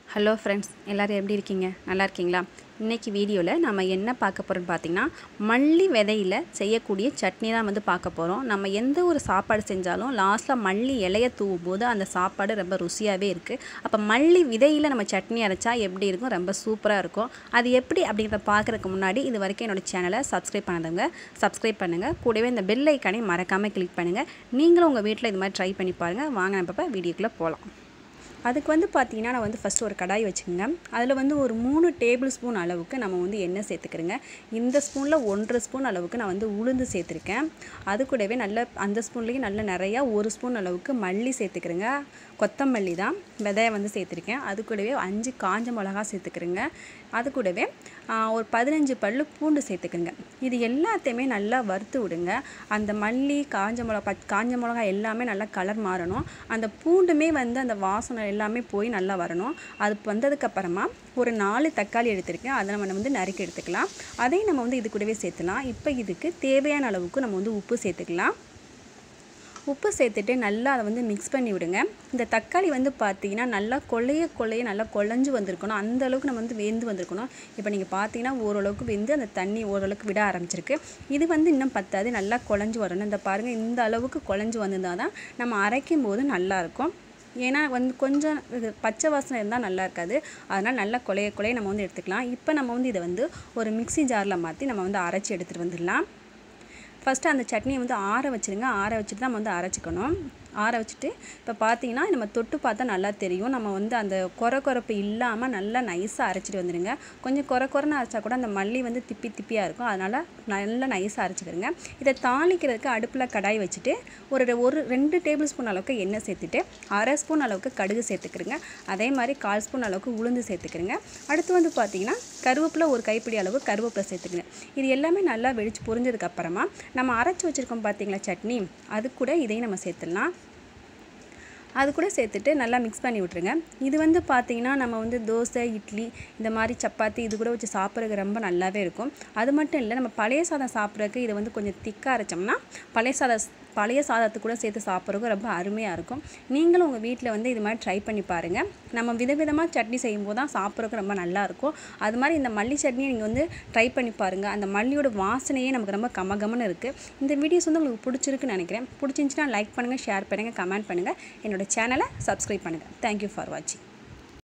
hello friends எல்லோரும் எப்படி இருக்கீங்க நல்லா இருக்கீங்களா இன்றைக்கி வீடியோவில் நம்ம என்ன பார்க்க போகிறோம்னு பார்த்தீங்கன்னா மல்லி விதையில் செய்யக்கூடிய சட்னி தான் வந்து பார்க்க போகிறோம் நம்ம எந்த ஒரு சாப்பாடு செஞ்சாலும் லாஸ்ட்டில் மல்லி இலைய தூவும் போது அந்த சாப்பாடு ரொம்ப ருசியாகவே இருக்குது அப்போ மல்லி விதையில் நம்ம சட்னி அரைச்சா எப்படி இருக்கும் ரொம்ப சூப்பராக இருக்கும் அது எப்படி அப்படிங்கிறத பார்க்குறதுக்கு முன்னாடி இது வரைக்கும் என்னோடய சேனலை சப்ஸ்கிரைப் பண்ணாதவங்க சப்ஸ்கிரைப் பண்ணுங்கள் கூடவே இந்த பெல் ஐக்கானே மறக்காமல் கிளிக் பண்ணுங்கள் நீங்களும் உங்கள் வீட்டில் இது மாதிரி ட்ரை பண்ணி பாருங்கள் வாங்க நம்ம இப்போ வீடியோக்குள்ளே போகலாம் அதுக்கு வந்து பார்த்தீங்கன்னா நான் வந்து ஃபஸ்ட்டு ஒரு கடாய் வச்சுக்கோங்க அதில் வந்து ஒரு மூணு டேபிள் ஸ்பூன் அளவுக்கு நம்ம வந்து எண்ணெய் சேர்த்துக்கிறேங்க இந்த ஸ்பூனில் ஒன்றரை ஸ்பூன் அளவுக்கு நான் வந்து உளுந்து சேர்த்துருக்கேன் அது கூடவே நல்ல அந்த ஸ்பூன்லேயும் நல்ல நிறையா ஒரு ஸ்பூன் அளவுக்கு மல்லி சேர்த்துக்கிறேங்க கொத்தமல்லி தான் விதையை வந்து சேர்த்துருக்கேன் அது கூடவே அஞ்சு காஞ்ச மிளகா சேர்த்துக்கிறேங்க அது கூடவே ஒரு பதினஞ்சு பல்லு பூண்டு சேர்த்துக்குங்க இது எல்லாத்தையுமே நல்லா வறுத்து விடுங்க அந்த மல்லி காஞ்ச மிளகா பச் காஞ்ச மிளகா எல்லாமே நல்லா கலர் மாறணும் அந்த பூண்டுமே வந்து அந்த வாசனை எல்லாமே போய் நல்லா வரணும் அது வந்ததுக்கப்புறமா ஒரு நாலு தக்காளி எடுத்திருக்கேன் அதை நம்ம வந்து நறுக்கி எடுத்துக்கலாம் அதையும் நம்ம வந்து இது கூடவே சேர்த்துலாம் இப்போ இதுக்கு தேவையான அளவுக்கு நம்ம வந்து உப்பு சேர்த்துக்கலாம் உப்பு சேர்த்துட்டு நல்லா அதை வந்து மிக்ஸ் பண்ணி விடுங்க இந்த தக்காளி வந்து பார்த்தீங்கன்னா நல்லா கொள்ளைய கொள்ளைய நல்லா குழஞ்சு வந்திருக்கணும் அந்த அளவுக்கு நம்ம வந்து வெந்து வந்திருக்கணும் இப்போ நீங்கள் பார்த்தீங்கன்னா ஓரளவுக்கு வெந்து அந்த தண்ணி ஓரளவுக்கு விட ஆரம்பிச்சிருக்கு இது வந்து இன்னும் பத்தாது நல்லா குழஞ்சு வரணும் இந்த பாருங்கள் இந்த அளவுக்கு குழஞ்சு வந்திருந்தால் தான் நம்ம அரைக்கும் போது நல்லாயிருக்கும் ஏன்னா வந்து கொஞ்சம் இது பச்சை வாசனை இருந்தால் நல்லா இருக்காது அதனால் நல்லா கொலைய கொலைய நம்ம வந்து எடுத்துக்கலாம் இப்போ நம்ம வந்து இதை வந்து ஒரு மிக்சி ஜாரில் மாற்றி நம்ம வந்து அரைச்சி எடுத்துகிட்டு வந்துடலாம் ஃபஸ்ட்டு அந்த சட்னியை வந்து ஆற வச்சுருங்க ஆற வச்சுட்டு தான் நம்ம வந்து அரைச்சிக்கணும் ஆற வச்சுட்டு இப்போ பார்த்தீங்கன்னா நம்ம தொட்டு பார்த்தா நல்லா தெரியும் நம்ம வந்து அந்த குறை குறைப்பு இல்லாமல் நல்லா நைஸாக அரைச்சிட்டு வந்துடுங்க கொஞ்சம் குறை குறைன்னு அரைச்சா கூட அந்த மல்லி வந்து திப்பி திப்பியாக இருக்கும் அதனால் நல்லா நைஸாக அரைச்சிக்கிறங்க இதை தாளிக்கிறதுக்கு அடுப்பில் கடாய் வச்சுட்டு ஒரு ஒரு ரெண்டு டேபிள் ஸ்பூன் அளவுக்கு எண்ணெய் சேர்த்துட்டு அரை ஸ்பூன் அளவுக்கு கடுகு சேர்த்துக்கிறங்க அதே மாதிரி கால் ஸ்பூன் அளவுக்கு உளுந்து சேர்த்துக்கிறங்க அடுத்து வந்து பார்த்தீங்கன்னா கருவேப்பிலை ஒரு கைப்பிடி அளவு கருவேப்பிலை சேர்த்துக்கிறேன் இது எல்லாமே நல்லா வெடிச்சு பொரிஞ்சதுக்கப்புறமா நம்ம அரைச்சி வச்சுருக்கோம் பார்த்தீங்களா சட்னி அது கூட இதையும் நம்ம சேர்த்துடலாம் அது கூட சேர்த்துட்டு நல்லா மிக்ஸ் பண்ணி விட்ருங்க இது வந்து பார்த்திங்கன்னா நம்ம வந்து தோசை இட்லி இந்த மாதிரி சப்பாத்தி இது கூட வச்சு சாப்பிட்றதுக்கு ரொம்ப நல்லாவே இருக்கும் அது மட்டும் இல்லை நம்ம பழைய சாதம் சாப்பிட்றதுக்கு இதை வந்து கொஞ்சம் திக்காக அரைச்சோம்னா பழைய சாதம் பழைய சாதத்து கூட சேர்த்து சாப்பிட்றதுக்கு ரொம்ப அருமையாக இருக்கும் நீங்களும் உங்கள் வீட்டில் வந்து இது மாதிரி ட்ரை பண்ணி பாருங்கள் நம்ம விதவிதமாக சட்னி செய்யும்போது தான் சாப்பிட்றதுக்கு ரொம்ப நல்லாயிருக்கும் அது மாதிரி இந்த மல்லி சட்னியை நீங்கள் வந்து ட்ரை பண்ணி பாருங்கள் அந்த மல்லியோட வாசனையே நமக்கு ரொம்ப கமகமன்னு இருக்குது இந்த வீடியோஸ் வந்து உங்களுக்கு பிடிச்சிருக்குன்னு நினைக்கிறேன் பிடிச்சிருந்துச்சின்னா லைக் பண்ணுங்கள் ஷேர் பண்ணுங்கள் கமெண்ட் பண்ணுங்கள் என்னோடய சேனலை சப்ஸ்கிரைப் பண்ணுங்கள் தேங்க்யூ ஃபார் வாட்சிங்